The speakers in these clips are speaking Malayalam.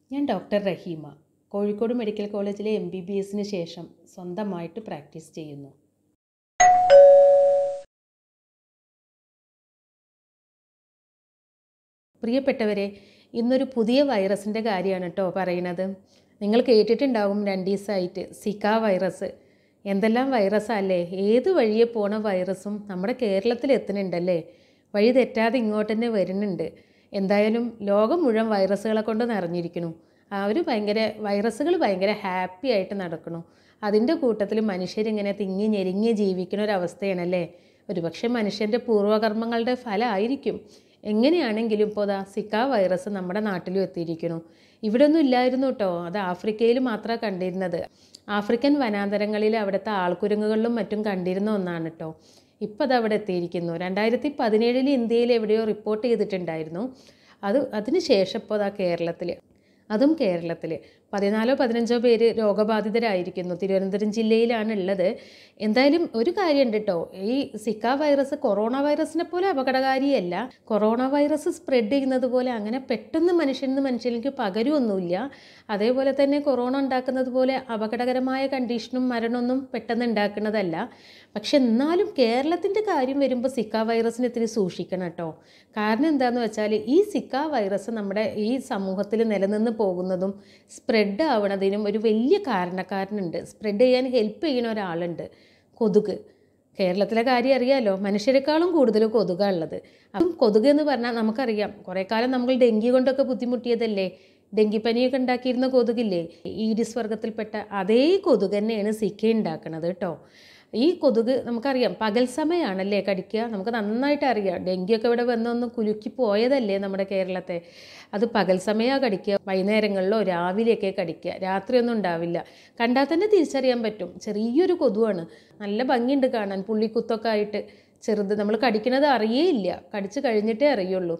ഞാൻ ഡോക്ടർ റഹീമ കോഴിക്കോട് മെഡിക്കൽ കോളേജിലെ എം ബി ബി എസിന് ശേഷം സ്വന്തമായിട്ട് പ്രാക്ടീസ് ചെയ്യുന്നു പ്രിയപ്പെട്ടവരെ ഇന്നൊരു പുതിയ വൈറസിൻ്റെ കാര്യമാണ് കേട്ടോ പറയണത് നിങ്ങൾ കേട്ടിട്ടുണ്ടാവും രണ്ട് ദിവസമായിട്ട് സിക്ക വൈറസ് എന്തെല്ലാം വൈറസല്ലേ ഏത് വഴിയെ പോണ വൈറസും നമ്മുടെ കേരളത്തിൽ എത്തുന്നുണ്ടല്ലേ വഴി തെറ്റാതെ ഇങ്ങോട്ട് തന്നെ വരുന്നുണ്ട് എന്തായാലും ലോകം മുഴുവൻ വൈറസുകളെ കൊണ്ട് നിറഞ്ഞിരിക്കുന്നു അവർ ഭയങ്കര വൈറസുകൾ ഭയങ്കര ഹാപ്പി ആയിട്ട് നടക്കണു അതിൻ്റെ കൂട്ടത്തിൽ മനുഷ്യരിങ്ങനെ തിങ്ങി ഞെരുങ്ങി ജീവിക്കുന്ന ഒരവസ്ഥയാണല്ലേ ഒരുപക്ഷെ മനുഷ്യൻ്റെ പൂർവ്വകർമ്മങ്ങളുടെ ഫലമായിരിക്കും എങ്ങനെയാണെങ്കിലും ഇപ്പോൾ ദാ സിക്ക വൈറസ് നമ്മുടെ നാട്ടിലും എത്തിയിരിക്കുന്നു ഇവിടെ ഒന്നും ഇല്ലായിരുന്നു കേട്ടോ അത് ആഫ്രിക്കയിൽ മാത്രമാണ് കണ്ടിരുന്നത് ആഫ്രിക്കൻ വനാന്തരങ്ങളിൽ അവിടുത്തെ ആൾക്കുരങ്ങുകളിലും മറ്റും കണ്ടിരുന്ന ഒന്നാണ് കേട്ടോ ഇപ്പോൾ അത് അവിടെ എത്തിയിരിക്കുന്നു രണ്ടായിരത്തി പതിനേഴിൽ ഇന്ത്യയിൽ എവിടെയോ റിപ്പോർട്ട് ചെയ്തിട്ടുണ്ടായിരുന്നു അത് അതിന് ശേഷം ഇപ്പോൾ അതാ കേരളത്തിൽ അതും കേരളത്തിൽ പതിനാലോ പതിനഞ്ചോ പേര് രോഗബാധിതരായിരിക്കുന്നു തിരുവനന്തപുരം ജില്ലയിലാണ് ഉള്ളത് എന്തായാലും ഒരു കാര്യമുണ്ട് കേട്ടോ ഈ സിക്ക വൈറസ് കൊറോണ വൈറസിനെ പോലെ അപകടകാരിയല്ല കൊറോണ വൈറസ് സ്പ്രെഡ് ചെയ്യുന്നത് പോലെ അങ്ങനെ പെട്ടെന്ന് മനുഷ്യനിൽ നിന്ന് മനുഷ്യനിലേക്ക് പകരുമൊന്നുമില്ല അതേപോലെ തന്നെ കൊറോണ ഉണ്ടാക്കുന്നത് പോലെ അപകടകരമായ കണ്ടീഷനും മരണമൊന്നും പെട്ടെന്ന് ഉണ്ടാക്കുന്നതല്ല പക്ഷെ എന്നാലും കേരളത്തിൻ്റെ കാര്യം വരുമ്പോൾ സിക്ക വൈറസിന് ഇത്തിരി സൂക്ഷിക്കണം കേട്ടോ കാരണം എന്താണെന്ന് വെച്ചാൽ ഈ സിക്ക വൈറസ് നമ്മുടെ ഈ സമൂഹത്തിൽ നിലനിന്ന് പോകുന്നതും സ്പ്രെഡ് ആവണതിനും ഒരു വലിയ കാരണക്കാരനുണ്ട് സ്പ്രെഡ് ചെയ്യാൻ ഹെൽപ്പ് ചെയ്യുന്ന ഒരാളുണ്ട് കൊതുക് കേരളത്തിലെ കാര്യം അറിയാലോ മനുഷ്യരെക്കാളും കൂടുതൽ കൊതുകാണ് ഉള്ളത് അതും കൊതുക് എന്ന് പറഞ്ഞാൽ നമുക്കറിയാം കുറേ കാലം നമ്മൾ ഡെങ്കി കൊണ്ടൊക്കെ ബുദ്ധിമുട്ടിയതല്ലേ ഡെങ്കിപ്പനിയൊക്കെ ഉണ്ടാക്കിയിരുന്ന കൊതുകില്ലേ ഈഡിസ് വർഗത്തിൽപ്പെട്ട അതേ കൊതുക് തന്നെയാണ് സിക്ക ഉണ്ടാക്കുന്നത് കേട്ടോ ഈ കൊതുക് നമുക്കറിയാം പകൽ സമയമാണല്ലേ കടിക്കുക നമുക്ക് നന്നായിട്ട് അറിയാം ഡെങ്കിയൊക്കെ ഇവിടെ വന്നൊന്ന് കുലുക്കി പോയതല്ലേ നമ്മുടെ കേരളത്തെ അത് പകൽ സമയമാണ് കടിക്കുക വൈകുന്നേരങ്ങളിലോ രാവിലെയൊക്കെ കടിക്കുക രാത്രിയൊന്നും ഉണ്ടാവില്ല കണ്ടാൽ തന്നെ തിരിച്ചറിയാൻ പറ്റും ചെറിയൊരു കൊതുവാണ് നല്ല ഭംഗിയുണ്ട് കാണാൻ പുള്ളിക്കുത്തൊക്കെ ആയിട്ട് ചെറുത് നമ്മൾ കടിക്കണത് അറിയേയില്ല കടിച്ച് കഴിഞ്ഞിട്ടേ അറിയുള്ളൂ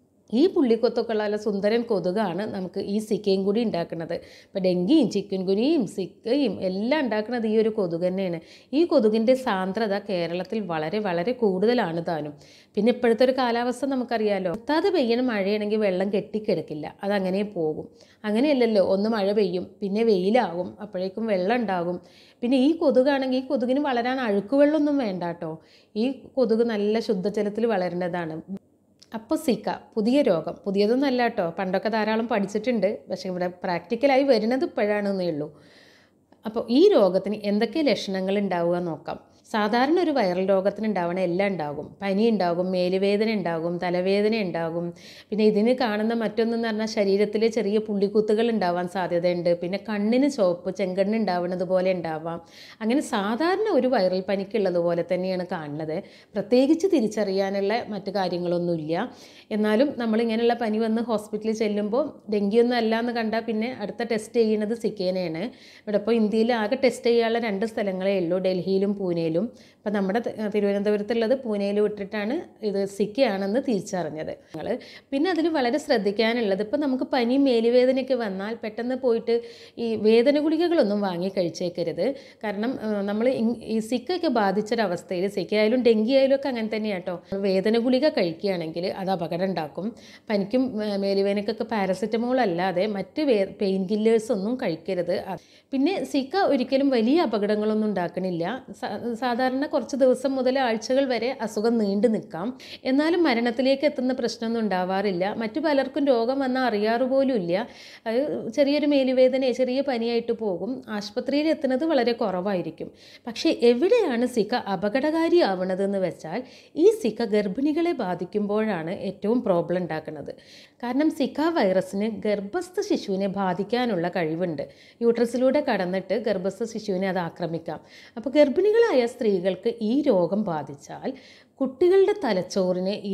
ഈ പുള്ളിക്കൊത്തൊക്കെ ഉള്ള നല്ല സുന്ദരൻ കൊതുകാണ് നമുക്ക് ഈ സിക്കയും കൂടി ഉണ്ടാക്കുന്നത് ഇപ്പോൾ ഡെങ്കിയും ചിക്കൻ കുനിയും സിക്കയും എല്ലാം ഉണ്ടാക്കുന്നത് ഈ ഒരു കൊതുക് തന്നെയാണ് ഈ കൊതുകിൻ്റെ സാന്ദ്രത കേരളത്തിൽ വളരെ വളരെ കൂടുതലാണ് താനും പിന്നെ ഇപ്പോഴത്തെ ഒരു കാലാവസ്ഥ നമുക്കറിയാലോ എത്താതെ പെയ്യണ മഴയാണെങ്കിൽ വെള്ളം കെട്ടിക്കിടക്കില്ല അതങ്ങനെ പോകും അങ്ങനെയല്ലല്ലോ ഒന്ന് മഴ പെയ്യും പിന്നെ വെയിലാകും അപ്പോഴേക്കും വെള്ളം ഉണ്ടാകും പിന്നെ ഈ കൊതുകാണെങ്കിൽ ഈ കൊതുകിന് വളരാൻ അഴുക്കുവെള്ളമൊന്നും വേണ്ട കേട്ടോ ഈ കൊതുക് നല്ല ശുദ്ധജലത്തിൽ വളരേണ്ടതാണ് അപ്പോൾ സിക്ക പുതിയ രോഗം പുതിയതൊന്നല്ല കേട്ടോ പണ്ടൊക്കെ ധാരാളം പഠിച്ചിട്ടുണ്ട് പക്ഷേ ഇവിടെ പ്രാക്ടിക്കലായി വരുന്നത് ഇപ്പോഴാണെന്നേ ഉള്ളൂ അപ്പോൾ ഈ രോഗത്തിന് എന്തൊക്കെ ലക്ഷണങ്ങൾ ഉണ്ടാവുക നോക്കാം സാധാരണ ഒരു വൈറൽ രോഗത്തിന് ഉണ്ടാവണ എല്ലാം ഉണ്ടാകും പനി ഉണ്ടാകും മേലുവേദന ഉണ്ടാകും തലവേദന ഉണ്ടാകും പിന്നെ ഇതിന് കാണുന്ന മറ്റൊന്നെന്ന് പറഞ്ഞാൽ ശരീരത്തിൽ ചെറിയ പുള്ളിക്കുത്തുകൾ ഉണ്ടാവാൻ സാധ്യതയുണ്ട് പിന്നെ കണ്ണിന് ചുവപ്പ് ചെങ്കണ്ണ് ഉണ്ടാവുന്നത് പോലെ ഉണ്ടാവാം അങ്ങനെ സാധാരണ ഒരു വൈറൽ പനിക്കുള്ളതുപോലെ തന്നെയാണ് കാണുന്നത് പ്രത്യേകിച്ച് തിരിച്ചറിയാനുള്ള മറ്റു കാര്യങ്ങളൊന്നുമില്ല എന്നാലും നമ്മളിങ്ങനെയുള്ള പനി വന്ന് ഹോസ്പിറ്റലിൽ ചെല്ലുമ്പോൾ ഡെങ്കിയൊന്നും അല്ല എന്ന് കണ്ടാൽ പിന്നെ അടുത്ത ടെസ്റ്റ് ചെയ്യുന്നത് സിക്കേനയാണ് ഇവിടെ ഇപ്പോൾ ഇന്ത്യയിൽ ആകെ ടെസ്റ്റ് ചെയ്യാനുള്ള രണ്ട് സ്ഥലങ്ങളേ ഉള്ളൂ ഡൽഹിയിലും പൂനെയിലും ഇപ്പം നമ്മുടെ തിരുവനന്തപുരത്തുള്ളത് പൂനെയിൽ വിട്ടിട്ടാണ് ഇത് സിക്കയാണെന്ന് തിരിച്ചറിഞ്ഞത് ഞങ്ങൾ പിന്നെ അതിൽ വളരെ ശ്രദ്ധിക്കാനുള്ളത് ഇപ്പം നമുക്ക് പനി മേലുവേദനയൊക്കെ വന്നാൽ പെട്ടെന്ന് പോയിട്ട് ഈ വേദന ഗുളികകളൊന്നും വാങ്ങി കഴിച്ചേക്കരുത് കാരണം നമ്മൾ ഈ സിക്കൊക്കെ ബാധിച്ചൊരവസ്ഥയിൽ സിക്ക ആയാലും ഡെങ്കി ആയാലും ഒക്കെ അങ്ങനെ തന്നെയാണ് കേട്ടോ വേദന ഗുളിക കഴിക്കുകയാണെങ്കിൽ അത് അപകടം ഉണ്ടാക്കും പനിക്കും മേലുവേദനക്കൊക്കെ പാരസെറ്റമോൾ അല്ലാതെ മറ്റ് വേ പെയിൻ കില്ലേഴ്സ് ഒന്നും കഴിക്കരുത് പിന്നെ സിക്ക ഒരിക്കലും വലിയ അപകടങ്ങളൊന്നും ഉണ്ടാക്കണില്ല സാധാരണ കുറച്ച് ദിവസം മുതൽ ആഴ്ചകൾ വരെ അസുഖം നീണ്ടു നിൽക്കാം എന്നാലും മരണത്തിലേക്ക് എത്തുന്ന പ്രശ്നമൊന്നും ഉണ്ടാവാറില്ല മറ്റു പലർക്കും രോഗം വന്നാൽ അറിയാറ് പോലും ഇല്ല അത് ചെറിയൊരു മേലുവേദനയോ ചെറിയ പനിയായിട്ട് പോകും ആശുപത്രിയിൽ എത്തുന്നത് വളരെ കുറവായിരിക്കും പക്ഷേ എവിടെയാണ് സിക്ക അപകടകാരിയാവണതെന്ന് വെച്ചാൽ ഈ സിക്ക ഗർഭിണികളെ ബാധിക്കുമ്പോഴാണ് ഏറ്റവും പ്രോബ്ലം ഉണ്ടാക്കുന്നത് കാരണം സിക്ക വൈറസിന് ഗർഭസ്ഥ ശിശുവിനെ ബാധിക്കാനുള്ള കഴിവുണ്ട് യൂട്രസിലൂടെ കടന്നിട്ട് ഗർഭസ്ഥ ശിശുവിനെ അത് ആക്രമിക്കാം അപ്പോൾ ഗർഭിണികളായ സ്ത്രീകൾക്ക് ഈ രോഗം ബാധിച്ചാൽ കുട്ടികളുടെ തലച്ചോറിനെ ഈ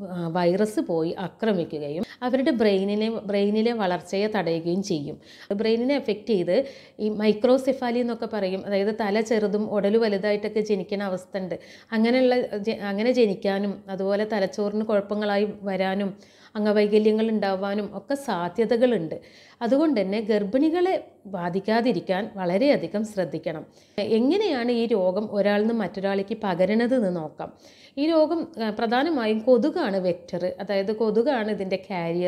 വൈറസ് പോയി ആക്രമിക്കുകയും അവരുടെ ബ്രെയിനിനെ ബ്രെയിനിലെ വളർച്ചയെ തടയുകയും ചെയ്യും ബ്രെയിനിനെ എഫക്റ്റ് ചെയ്ത് ഈ മൈക്രോസെഫാലി എന്നൊക്കെ പറയും അതായത് തല ചെറുതും ഉടൽ വലുതായിട്ടൊക്കെ ജനിക്കുന്ന അവസ്ഥ ഉണ്ട് അങ്ങനെയുള്ള അങ്ങനെ ജനിക്കാനും അതുപോലെ തലച്ചോറിന് കുഴപ്പങ്ങളായി വരാനും അംഗവൈകല്യങ്ങൾ ഉണ്ടാവാനും ഒക്കെ സാധ്യതകളുണ്ട് അതുകൊണ്ട് തന്നെ ഗർഭിണികളെ ബാധിക്കാതിരിക്കാൻ വളരെയധികം ശ്രദ്ധിക്കണം എങ്ങനെയാണ് ഈ രോഗം ഒരാളിൽ നിന്ന് മറ്റൊരാളിലേക്ക് പകരണത് എന്ന് നോക്കാം ഈ രോഗം പ്രധാനമായും കൊതുകാണ് വെക്ടർ അതായത് കൊതുകാണ് ഇതിൻ്റെ കാരിയർ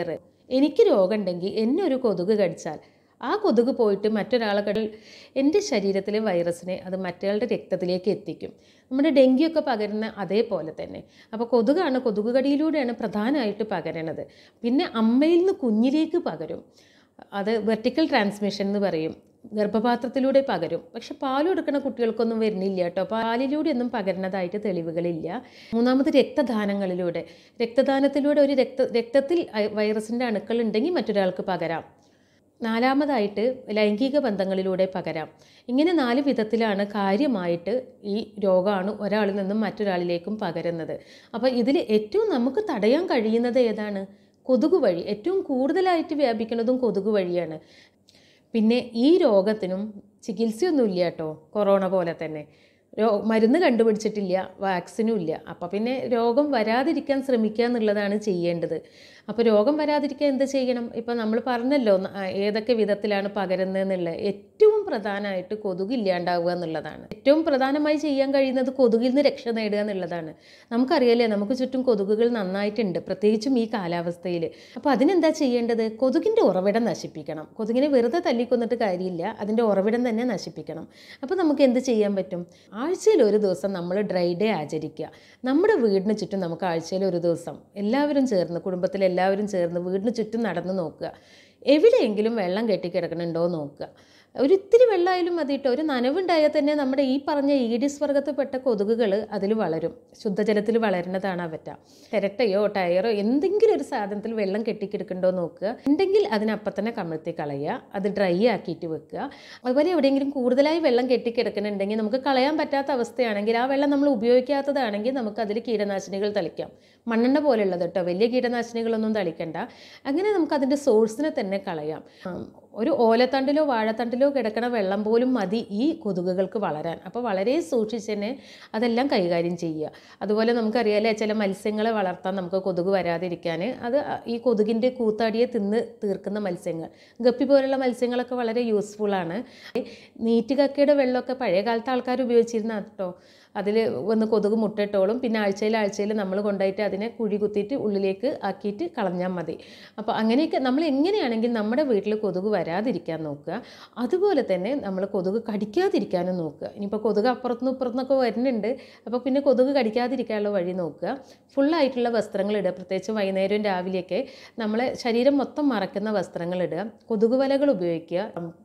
എനിക്ക് രോഗമുണ്ടെങ്കിൽ എന്നെ ഒരു കൊതുക് കടിച്ചാൽ ആ കൊതുക് പോയിട്ട് മറ്റൊരാളെ കടൽ എൻ്റെ ശരീരത്തിലെ വൈറസിനെ അത് മറ്റയാളുടെ രക്തത്തിലേക്ക് എത്തിക്കും നമ്മുടെ ഡെങ്കിയൊക്കെ പകരുന്ന അതേപോലെ തന്നെ അപ്പോൾ കൊതുകാണ് കൊതുക് കടിയിലൂടെയാണ് പ്രധാനമായിട്ട് പകരണത് പിന്നെ അമ്മയിൽ നിന്ന് കുഞ്ഞിലേക്ക് പകരും അത് വെർട്ടിക്കൽ ട്രാൻസ്മിഷൻ എന്ന് പറയും ഗർഭപാത്രത്തിലൂടെ പകരും പക്ഷെ പാൽ കൊടുക്കുന്ന കുട്ടികൾക്കൊന്നും വരുന്നില്ല കേട്ടോ പാലിലൂടെ ഒന്നും പകരുന്നതായിട്ട് തെളിവുകളില്ല മൂന്നാമത് രക്തദാനങ്ങളിലൂടെ രക്തദാനത്തിലൂടെ ഒരു രക്ത രക്തത്തിൽ വൈറസിൻ്റെ അണുക്കൾ ഉണ്ടെങ്കിൽ മറ്റൊരാൾക്ക് പകരാം നാലാമതായിട്ട് ലൈംഗിക ബന്ധങ്ങളിലൂടെ പകരാം ഇങ്ങനെ നാല് വിധത്തിലാണ് കാര്യമായിട്ട് ഈ രോഗമാണ് ഒരാളിൽ നിന്നും മറ്റൊരാളിലേക്കും പകരുന്നത് അപ്പോൾ ഇതിൽ ഏറ്റവും നമുക്ക് തടയാൻ കഴിയുന്നത് ഏതാണ് കൊതുക് വഴി ഏറ്റവും കൂടുതലായിട്ട് വ്യാപിക്കുന്നതും കൊതുക് വഴിയാണ് പിന്നെ ഈ രോഗത്തിനും ചികിത്സയൊന്നുമില്ല കേട്ടോ കൊറോണ പോലെ തന്നെ രോ മരുന്ന് കണ്ടുപിടിച്ചിട്ടില്ല വാക്സിനും ഇല്ല അപ്പോൾ പിന്നെ രോഗം വരാതിരിക്കാൻ ശ്രമിക്കുക എന്നുള്ളതാണ് ചെയ്യേണ്ടത് അപ്പോൾ രോഗം വരാതിരിക്കാൻ എന്ത് ചെയ്യണം ഇപ്പോൾ നമ്മൾ പറഞ്ഞല്ലോ ന- ആ, ഏതൊക്കെ വിധത്തിലാണ് പകരുന്നതെന്നുള്ളത് ഏറ്റവും പ്രധാനമായിട്ട് കൊതുക് ഇല്ലാണ്ടാവുക എന്നുള്ളതാണ് ഏറ്റവും പ്രധാനമായി ചെയ്യാൻ കഴിയുന്നത് കൊതുകിൽ നിന്ന് രക്ഷ നേടുക എന്നുള്ളതാണ് നമുക്കറിയാലേ നമുക്ക് ചുറ്റും കൊതുകുകൾ നന്നായിട്ടുണ്ട് പ്രത്യേകിച്ചും ഈ കാലാവസ്ഥയിൽ അപ്പോൾ അതിനെന്താ ചെയ്യേണ്ടത് കൊതുകിൻ്റെ ഉറവിടം നശിപ്പിക്കണം കൊതുകിനെ വെറുതെ തല്ലിക്കൊന്നിട്ട് കാര്യമില്ല അതിൻ്റെ ഉറവിടം തന്നെ നശിപ്പിക്കണം അപ്പോൾ നമുക്ക് എന്ത് ചെയ്യാൻ പറ്റും ആഴ്ചയിൽ ഒരു ദിവസം നമ്മൾ ഡ്രൈ ഡേ ആചരിക്കുക നമ്മുടെ വീടിന് ചുറ്റും നമുക്ക് ആഴ്ചയിൽ ഒരു ദിവസം എല്ലാവരും ചേർന്ന് കുടുംബത്തിലെ എല്ലാവരും ചേർന്ന് വീടിന് ചുറ്റും നടന്ന് നോക്കുക എവിടെയെങ്കിലും വെള്ളം കെട്ടിക്കിടക്കണുണ്ടോ എന്ന് നോക്കുക ഒരു ഇത്തിരി വെള്ളമായാലും മതി കേട്ടോ ഒരു നനവുണ്ടായാൽ തന്നെ നമ്മുടെ ഈ പറഞ്ഞ ഈഡിസ് വർഗത്തിൽപ്പെട്ട കൊതുകുകൾ അതിൽ വളരും ശുദ്ധജലത്തിൽ വളരുന്നതാണ് അവറ്റ ചിരട്ടയോ ടയറോ എന്തെങ്കിലും ഒരു സാധനത്തിൽ വെള്ളം കെട്ടിക്കിടക്കണ്ടോ നോക്കുക ഉണ്ടെങ്കിൽ അതിനപ്പം തന്നെ കമഴ്ത്തി കളയുക അത് ഡ്രൈ ആക്കിയിട്ട് വെക്കുക അതുപോലെ എവിടെയെങ്കിലും കൂടുതലായി വെള്ളം കെട്ടിക്കിടക്കുന്നുണ്ടെങ്കിൽ നമുക്ക് കളയാൻ പറ്റാത്ത അവസ്ഥയാണെങ്കിൽ ആ വെള്ളം നമ്മൾ ഉപയോഗിക്കാത്തതാണെങ്കിൽ നമുക്ക് അതിൽ കീടനാശിനികൾ തളിക്കാം മണ്ണെണ്ണ പോലെയുള്ളത് കേട്ടോ വലിയ കീടനാശിനികളൊന്നും തളിക്കണ്ട അങ്ങനെ നമുക്ക് അതിൻ്റെ സോഴ്സിനെ തന്നെ കളയാം ഉം, ഒരു ഓലത്തണ്ടിലോ വാഴത്തണ്ടിലോ കിടക്കണ വെള്ളം പോലും മതി ഈ കൊതുകുകൾക്ക് വളരാൻ അപ്പോൾ വളരെ സൂക്ഷിച്ച് തന്നെ അതെല്ലാം കൈകാര്യം ചെയ്യുക അതുപോലെ നമുക്കറിയാലേ ചില മത്സ്യങ്ങളെ വളർത്താൻ നമുക്ക് കൊതുക് വരാതിരിക്കാൻ അത് ഈ കൊതുകിൻ്റെ കൂത്താടിയെ തിന്ന് തീർക്കുന്ന മത്സ്യങ്ങൾ ഗപ്പി പോലുള്ള മത്സ്യങ്ങളൊക്കെ വളരെ യൂസ്ഫുള്ളാണ് നീറ്റുകക്കയുടെ വെള്ളമൊക്കെ പഴയ കാലത്ത് ആൾക്കാർ ഉപയോഗിച്ചിരുന്ന കേട്ടോ അതിൽ വന്ന് കൊതുക് മുട്ടയിട്ടോളും പിന്നെ ആഴ്ചയിൽ ആഴ്ചയിൽ നമ്മൾ കൊണ്ടുപോയിട്ട് അതിനെ കുഴി കുത്തിയിട്ട് ഉള്ളിലേക്ക് ആക്കിയിട്ട് കളഞ്ഞാൽ മതി അപ്പോൾ അങ്ങനെയൊക്കെ നമ്മൾ എങ്ങനെയാണെങ്കിൽ നമ്മുടെ വീട്ടിൽ കൊതുക് വരാതിരിക്കാൻ നോക്കുക അതുപോലെ തന്നെ നമ്മൾ കൊതുക് കടിക്കാതിരിക്കാനും നോക്കുക ഇനിയിപ്പോൾ കൊതുക് അപ്പുറത്തുനിന്ന് ഇപ്പുറത്തുനിന്നൊക്കെ വരുന്നുണ്ട് അപ്പോൾ പിന്നെ കൊതുക് കടിക്കാതിരിക്കാനുള്ള വഴി നോക്കുക ഫുള്ളായിട്ടുള്ള വസ്ത്രങ്ങൾ ഇടുക പ്രത്യേകിച്ച് വൈകുന്നേരവും രാവിലെയൊക്കെ നമ്മളെ ശരീരം മൊത്തം മറക്കുന്ന വസ്ത്രങ്ങൾ ഇടുക കൊതുക് വലകൾ ഉപയോഗിക്കുക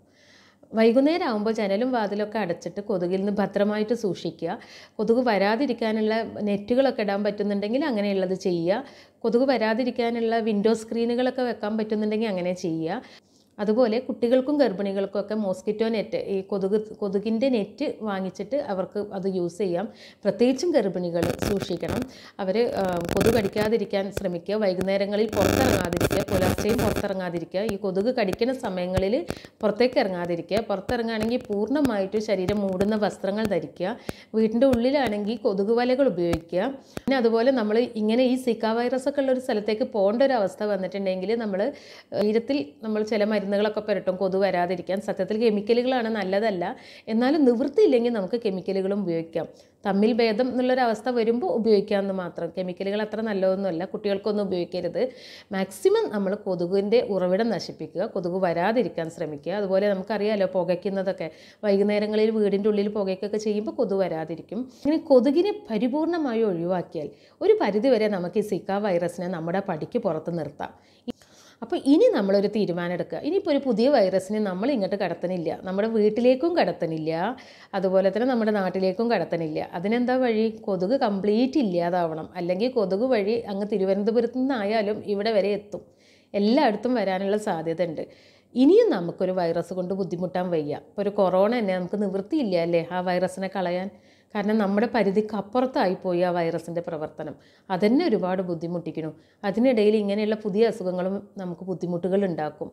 വൈകുന്നേരം ആകുമ്പോൾ ജനലും വാതിലൊക്കെ അടച്ചിട്ട് കൊതുകിൽ നിന്ന് ഭദ്രമായിട്ട് സൂക്ഷിക്കുക കൊതുക് വരാതിരിക്കാനുള്ള നെറ്റുകളൊക്കെ ഇടാൻ പറ്റുന്നുണ്ടെങ്കിൽ അങ്ങനെയുള്ളത് ചെയ്യുക കൊതുക് വരാതിരിക്കാനുള്ള വിൻഡോ സ്ക്രീനുകളൊക്കെ വെക്കാൻ പറ്റുന്നുണ്ടെങ്കിൽ അങ്ങനെ ചെയ്യുക അതുപോലെ കുട്ടികൾക്കും ഗർഭിണികൾക്കും ഒക്കെ മോസ്കിറ്റോ നെറ്റ് ഈ കൊതുക് കൊതുകിൻ്റെ നെറ്റ് വാങ്ങിച്ചിട്ട് അവർക്ക് അത് യൂസ് ചെയ്യാം പ്രത്യേകിച്ചും ഗർഭിണികൾ സൂക്ഷിക്കണം അവർ കൊതുക് കടിക്കാതിരിക്കാൻ ശ്രമിക്കുക വൈകുന്നേരങ്ങളിൽ പുറത്തിറങ്ങാതിരിക്കുക പുലർച്ചെയും പുറത്തിറങ്ങാതിരിക്കുക ഈ കൊതുക് കടിക്കുന്ന സമയങ്ങളിൽ പുറത്തേക്ക് ഇറങ്ങാതിരിക്കുക പുറത്തിറങ്ങുകയാണെങ്കിൽ പൂർണ്ണമായിട്ട് ശരീരം മൂടുന്ന വസ്ത്രങ്ങൾ ധരിക്കുക വീടിൻ്റെ ഉള്ളിലാണെങ്കിൽ കൊതുക് വലകൾ ഉപയോഗിക്കുക പിന്നെ അതുപോലെ നമ്മൾ ഇങ്ങനെ ഈ സിക്ക വൈറസ് ഒക്കെ ഉള്ള ഒരു സ്ഥലത്തേക്ക് പോകേണ്ട ഒരു അവസ്ഥ വന്നിട്ടുണ്ടെങ്കിൽ നമ്മൾ ശരീരത്തിൽ നമ്മൾ ചില മരുന്നുകളൊക്കെ പുരട്ടും കൊതു വരാതിരിക്കാൻ സത്യത്തിൽ കെമിക്കലുകളാണ് നല്ലതല്ല എന്നാലും നിവൃത്തിയില്ലെങ്കിൽ നമുക്ക് കെമിക്കലുകളും ഉപയോഗിക്കാം തമ്മിൽ ഭേദം എന്നുള്ളൊരവസ്ഥ വരുമ്പോൾ ഉപയോഗിക്കാമെന്ന് മാത്രം കെമിക്കലുകൾ അത്ര നല്ലതൊന്നുമല്ല കുട്ടികൾക്കൊന്നും ഉപയോഗിക്കരുത് മാക്സിമം നമ്മൾ കൊതുകിൻ്റെ ഉറവിടം നശിപ്പിക്കുക കൊതുക് വരാതിരിക്കാൻ ശ്രമിക്കുക അതുപോലെ നമുക്കറിയാലോ പുകയ്ക്കുന്നതൊക്കെ വൈകുന്നേരങ്ങളിൽ വീടിൻ്റെ ഉള്ളിൽ പുകയ്ക്കൊക്കെ ചെയ്യുമ്പോൾ കൊതു വരാതിരിക്കും ഇങ്ങനെ കൊതുകിനെ പരിപൂർണമായി ഒഴിവാക്കിയാൽ ഒരു പരിധിവരെ നമുക്ക് ഈ സിക്ക വൈറസിനെ നമ്മുടെ പടിക്ക് പുറത്ത് നിർത്താം അപ്പോൾ ഇനി നമ്മളൊരു തീരുമാനം എടുക്കുക ഇനിയിപ്പോൾ ഒരു പുതിയ വൈറസിനെ നമ്മൾ ഇങ്ങോട്ട് കടത്തണില്ല നമ്മുടെ വീട്ടിലേക്കും കടത്തണില്ല അതുപോലെ തന്നെ നമ്മുടെ നാട്ടിലേക്കും കടത്തണില്ല അതിനെന്താ വഴി കൊതുക് കംപ്ലീറ്റ് ഇല്ലാതാവണം അല്ലെങ്കിൽ കൊതുക് വഴി അങ്ങ് തിരുവനന്തപുരത്തു നിന്നായാലും ഇവിടെ വരെ എത്തും എല്ലായിടത്തും വരാനുള്ള സാധ്യത ഉണ്ട് ഇനിയും നമുക്കൊരു വൈറസ് കൊണ്ട് ബുദ്ധിമുട്ടാൻ വയ്യ ഇപ്പോൾ ഒരു കൊറോണ തന്നെ നമുക്ക് നിവൃത്തിയില്ല അല്ലേ ആ വൈറസിനെ കളയാൻ കാരണം നമ്മുടെ പരിധിക്ക് അപ്പുറത്തായിപ്പോയി ആ വൈറസിൻ്റെ പ്രവർത്തനം അതന്നെ ഒരുപാട് ബുദ്ധിമുട്ടിക്കുന്നു അതിനിടയിൽ ഇങ്ങനെയുള്ള പുതിയ അസുഖങ്ങളും നമുക്ക് ബുദ്ധിമുട്ടുകൾ ഉണ്ടാക്കും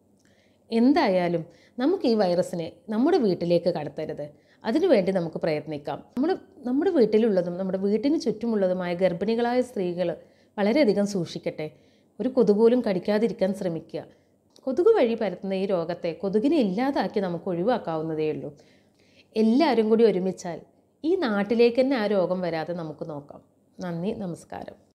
എന്തായാലും നമുക്ക് ഈ വൈറസിനെ നമ്മുടെ വീട്ടിലേക്ക് കടത്തരുത് അതിനുവേണ്ടി നമുക്ക് പ്രയത്നിക്കാം നമ്മൾ നമ്മുടെ വീട്ടിലുള്ളതും നമ്മുടെ വീട്ടിന് ചുറ്റുമുള്ളതുമായ ഗർഭിണികളായ സ്ത്രീകൾ വളരെയധികം സൂക്ഷിക്കട്ടെ ഒരു കൊതുപോലും കടിക്കാതിരിക്കാൻ ശ്രമിക്കുക കൊതുക് വഴി പരത്തുന്ന ഈ രോഗത്തെ കൊതുകിനെ ഇല്ലാതാക്കി നമുക്ക് ഒഴിവാക്കാവുന്നതേ ഉള്ളൂ എല്ലാവരും കൂടി ഒരുമിച്ചാൽ ഈ നാട്ടിലേക്ക് തന്നെ ആ രോഗം വരാതെ നമുക്ക് നോക്കാം നന്ദി നമസ്കാരം